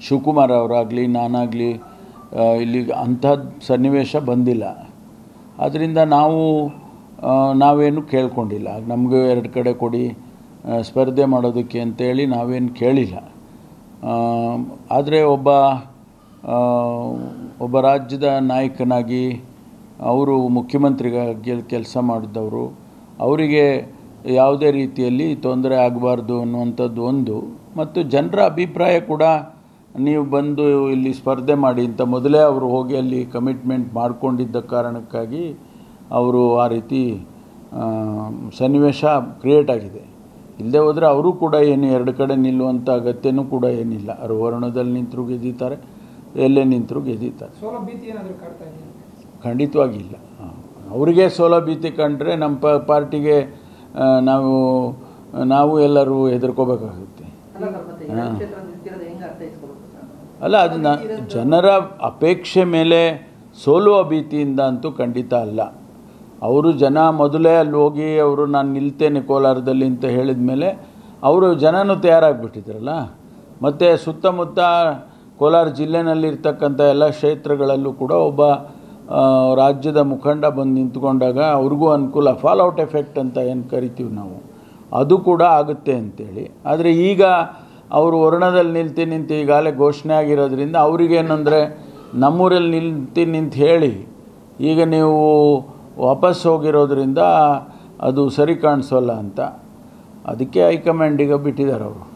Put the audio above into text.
ಶಿವಕುಮಾರ್ ಅವರಾಗಲಿ ನಾನಾಗಲಿ ಇಲ್ಲಿ ಅಂಥದ್ದು ಸನ್ನಿವೇಶ ಬಂದಿಲ್ಲ ಆದ್ದರಿಂದ ನಾವು ಆ, ನಾವೇನು ಕೇಳ್ಕೊಂಡಿಲ್ಲ ನಮಗೂ ಎರಡು ಕಡೆ ಕೊಡಿ ಆ, ಸ್ಪರ್ಧೆ ಮಾಡೋದಕ್ಕೆ ಅಂತೇಳಿ ನಾವೇನು ಕೇಳಿಲ್ಲ ಆದರೆ ಒಬ್ಬ ಆ, ಒಬ್ಬ ರಾಜ್ಯದ ನಾಯಕನಾಗಿ ಅವರು ಮುಖ್ಯಮಂತ್ರಿಗಾಗಿ ಕೆಲಸ ಮಾಡಿದವರು ಅವರಿಗೆ ಯಾವುದೇ ರೀತಿಯಲ್ಲಿ ತೊಂದರೆ ಆಗಬಾರ್ದು ಅನ್ನುವಂಥದ್ದು ಒಂದು ಮತ್ತು ಜನರ ಅಭಿಪ್ರಾಯ ಕೂಡ ನೀವು ಬಂದು ಇಲ್ಲಿ ಸ್ಪರ್ಧೆ ಮಾಡಿ ಅಂತ ಮೊದಲೇ ಅವರು ಹೋಗಿ ಅಲ್ಲಿ ಕಮಿಟ್ಮೆಂಟ್ ಮಾಡಿಕೊಂಡಿದ್ದ ಕಾರಣಕ್ಕಾಗಿ ಅವರು ಆ ರೀತಿ ಆ, ಸನ್ನಿವೇಶ ಕ್ರಿಯೇಟ್ ಆಗಿದೆ ಇಲ್ಲದೆ ಹೋದರೆ ಅವರು ಕೂಡ ಏನು ಎರಡು ಕಡೆ ನಿಲ್ಲುವಂಥ ಅಗತ್ಯನೂ ಕೂಡ ಏನಿಲ್ಲ ಅವರು ವರ್ಣದಲ್ಲಿ ನಿಂತರೂ ಗೆದ್ದೀತಾರೆ ಎಲ್ಲೇ ನಿಂತರೂ ಗೆದ್ದೀತಾರೆ ಸೋಲೋ ಭೀತಿ ಏನಾದರೂ ಕಾಡ್ತಾ ಇದೆಯಾ ಖಂಡಿತವಾಗಿಲ್ಲ ಆ, ಅವರಿಗೆ ಸೋಲ ಭೀತಿ ಕಂಡ್ರೆ ನಮ್ಮ ಪ ಪಾರ್ಟಿಗೆ ಆ, ನಾವು ನಾವು ಎಲ್ಲರೂ ಹೆದರ್ಕೋಬೇಕಾಗುತ್ತೆ ಅಲ್ಲ ಸರ್ ಮತ್ತೆ ಈ ಕ್ಷೇತ್ರ ನಿಂತಿರೋದು ಹೆಂಗೆ ಅರ್ಥೈಸ್ಕೊಬೇಕು ಸರ್ ಅಲ್ಲ ಅದನ್ನ ಜನರ ಅಪೇಕ್ಷೆ ಮೇಲೆ ಸೋಲುವ ಭೀತಿಯಿಂದ ಅಂತೂ ಖಂಡಿತ ಅಲ್ಲ ಅವರು ಜನ ಮೊದಲೇ ಅಲ್ಲಿ ಹೋಗಿ ಅವರು ನಾನು ನಿಲ್ತೇನೆ ಕೋಲಾರದಲ್ಲಿ ಅಂತ ಹೇಳಿದ ಮೇಲೆ ಅವರು ಜನನೂ ತಯಾರಾಗಿಬಿಟ್ಟಿದ್ರಲ್ಲ ಮತ್ತು ಸುತ್ತಮುತ್ತ ಕೋಲಾರ ಜಿಲ್ಲೆನಲ್ಲಿರ್ತಕ್ಕಂಥ ಎಲ್ಲ ಕ್ಷೇತ್ರಗಳಲ್ಲೂ ಕೂಡ ಒಬ್ಬ ಆ, ರಾಜ್ಯದ ಮುಖಂಡ ಬಂದು ನಿಂತ್ಕೊಂಡಾಗ ಅವ್ರಿಗೂ ಅನುಕೂಲ ಫಾಲ್ಔಟ್ ಎಫೆಕ್ಟ್ ಅಂತ ಏನು ಕರಿತೀವಿ ನಾವು ಅದು ಕೂಡ ಆಗುತ್ತೆ ಅಂತೇಳಿ ಆದರೆ ಈಗ ಅವರು ವರ್ಣದಲ್ಲಿ ನಿಲ್ತೀನಿ ಅಂತ ಈಗಾಗಲೇ ಘೋಷಣೆ ಆಗಿರೋದ್ರಿಂದ ಅವ್ರಿಗೇನಂದರೆ ನಮ್ಮೂರಲ್ಲಿ ನಿಲ್ತೀನಿ ಅಂತ ಹೇಳಿ ಈಗ ನೀವು ವಾಪಸ್ ಹೋಗಿರೋದ್ರಿಂದ ಅದು ಸರಿ ಕಾಣಿಸೋಲ್ಲ ಅಂತ ಅದಕ್ಕೆ ಹೈಕಮಾಂಡ್ ಈಗ ಬಿಟ್ಟಿದ್ದಾರೆ ಅವರು